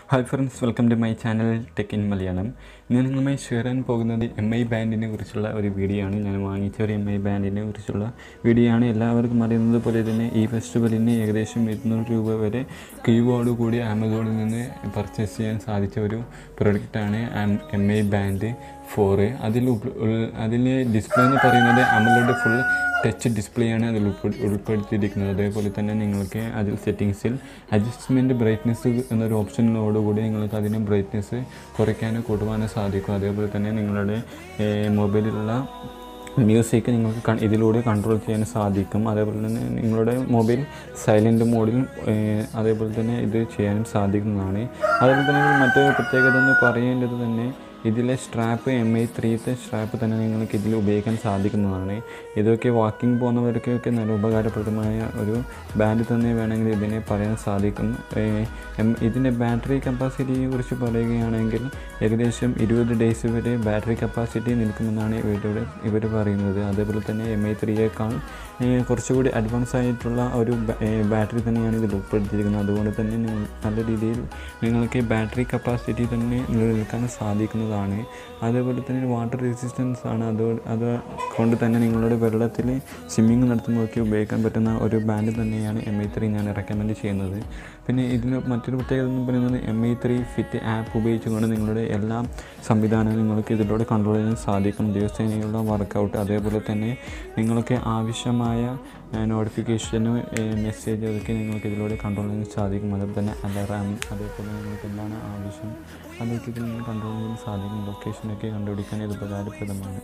hi friends welcome to my channel tech in Malayalam ഇന്ന് നിങ്ങളുമായി share ചെയ്യാൻ പോകുന്നത് എം ഐ ബാൻഡിനെ കുറിച്ചുള്ള ഒരു വീഡിയോ ആണ് ഞാൻ വാങ്ങിച്ച ഒരു എം ഐ ബാൻഡിനെ കുറിച്ചുള്ള വീഡിയോ ആണ് എല്ലാവർക്കും അറിയുന്നത് പോലെ തന്നെ ഈ ഫെസ്റ്റിവലിന് ഏകദേശം ഇരുന്നൂറ് രൂപ വരെ കീബോർഡ് കൂടി ആമസോണിൽ നിന്ന് പർച്ചേസ് ചെയ്യാൻ സാധിച്ച ഒരു പ്രൊഡക്റ്റാണ് എം ഐ ബാൻഡ് ഫോറ് അതിൽ ഉൾ- ഉൾ- അതിൽ ഡിസ്പ്ലേ എന്ന് പറയുന്നത് അമലോഡ് ഫുൾ ടച്ച് ഡിസ്പ്ലേ ആണ് അതിൽ ഉൾപ്പെ- ഉൾപ്പെടുത്തിയിരിക്കുന്നത് അതേപോലെ തന്നെ നിങ്ങൾക്ക് അതിൽ സെറ്റിങ്സിൽ അഡ്ജസ്റ്റ്മെൻറ്റ് ബ്രൈറ്റ്നസ് എന്നൊരു ഓപ്ഷനോടുകൂടി നിങ്ങൾക്ക് അതിന് ബ്രൈറ്റ്നസ് കുറയ്ക്കാനോ കൂട്ടുവാനോ സാധിക്കും അതേപോലെ തന്നെ നിങ്ങളുടെ ഏഹ്, മൊബൈലിലുള്ള മ്യൂസിക് നിങ്ങൾക്ക് കൺ- ഇതിലൂടെ കൺട്രോൾ ചെയ്യാൻ സാധിക്കും അതേപോലെ തന്നെ നിങ്ങളുടെ മൊബൈൽ സൈലൻറ്റ് മോഡിൽ ഏഹ്, അതേപോലെ തന്നെ ഇത് ചെയ്യാനും സാധിക്കുന്നതാണ് അതേപോലെ തന്നെ ഇതിൽ മറ്റൊരു പ്രത്യേകത എന്ന് പറയേണ്ടത് തന്നെ ഇതിലെ സ്ട്രാപ്പ് എം ഐ ത്രീത്തെ സ്ട്രാപ്പ് തന്നെ നിങ്ങൾക്ക് ഇതിൽ ഉപയോഗിക്കാൻ സാധിക്കുന്നതാണ് ഇതൊക്കെ വാക്കിംഗ് പോകുന്നവർക്കൊക്കെ നല്ല ഉപകാരപ്രദമായ ഒരു ബാൻഡ് തന്നെ വേണമെങ്കിൽ ഇതിനെ പറയാൻ സാധിക്കും ഏഹ്, എം- ഇതിൻ്റെ ബാറ്ററി കപ്പാസിറ്റിയെ കുറിച്ച് പറയുകയാണെങ്കിൽ ഏകദേശം ഇരുപത് ഡേയ്സ് വരെ ബാറ്ററി കപ്പാസിറ്റി നിൽക്കുമെന്നാണ് ഇവരുടെ ഇവർ പറയുന്നത് അതേപോലെ തന്നെ എം ഐ ത്രീയേക്കാൾ കുറച്ചുകൂടി അഡ്വാൻസ് ആയിട്ടുള്ള ഒരു ബ- ഏഹ്, ബാറ്ററി തന്നെയാണ് ഇതിൽ ഉൾപ്പെടുത്തിയിരിക്കുന്നത് അതുകൊണ്ട് തന്നെ നിങ്ങൾ നല്ല രീതിയിൽ നിങ്ങൾക്ക് ബാറ്ററി കപ്പാസിറ്റി തന്നെ നിലനിൽക്കാൻ സാധിക്കുന്നതാണ് അതേപോലെ തന്നെ വാട്ടർ റെസിസ്റ്റൻസ് ആണ് അത് അത് കൊണ്ട് തന്നെ നിങ്ങളുടെ വെള്ളത്തിൽ സ്വിമ്മിങ് നടത്തുമ്പോഴൊക്കെ ഉപയോഗിക്കാൻ പറ്റുന്ന ഒരു ബാൻഡ് തന്നെയാണ് എം ഐ ത്രീ ഞാൻ റെക്കമെൻഡ് ചെയ്യുന്നത് പിന്നെ ഇതിന് മറ്റൊരു പ്രത്യേകത എന്ന് പറയുന്നത് M I three fit app ഉപയോഗിച്ചുകൊണ്ട് നിങ്ങളുടെ എല്ലാ സംവിധാനവും നിങ്ങൾക്ക് ഇതിലൂടെ കൺട്രോൾ ചെയ്യാൻ സാധിക്കും ദിവസേനയുള്ള വർക്കൗട്ട് അതേപോലെ തന്നെ നിങ്ങൾക്ക് ആവശ്യമായ നോട്ടിഫിക്കേഷനും മെസ്സേജ് അതൊക്കെ നിങ്ങൾക്ക് ഇതിലൂടെ കൺട്രോൾ ചെയ്യാൻ സാധിക്കും അതേപോലെ തന്നെ അലാറാം അതേപോലെ നിങ്ങൾക്ക് എന്താണ് ആവശ്യം അതൊക്കെ ഇതിൽ നിന്ന് കൺട്രോൾ ചെയ്യാൻ സാധിക്കും ലൊക്കേഷനൊക്കെ കണ്ടുപിടിക്കാൻ ഇത് ഉപകാരപ്രദമാണ്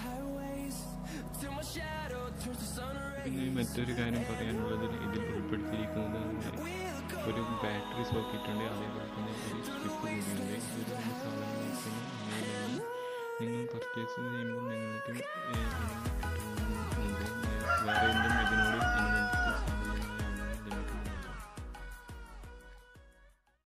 പിന്നെ മറ്റൊരു കാര്യം പറയാനുള്ളത് ഇതിൽ ഉൾപ്പെടുത്തിയിരിക്കുന്നത് ഒരു ബാറ്ററി സോക്കറ്റ് ഉണ്ട് അതേപോലെ തന്നെ ഒരു സ്ട്രിപ്പ് കൂടി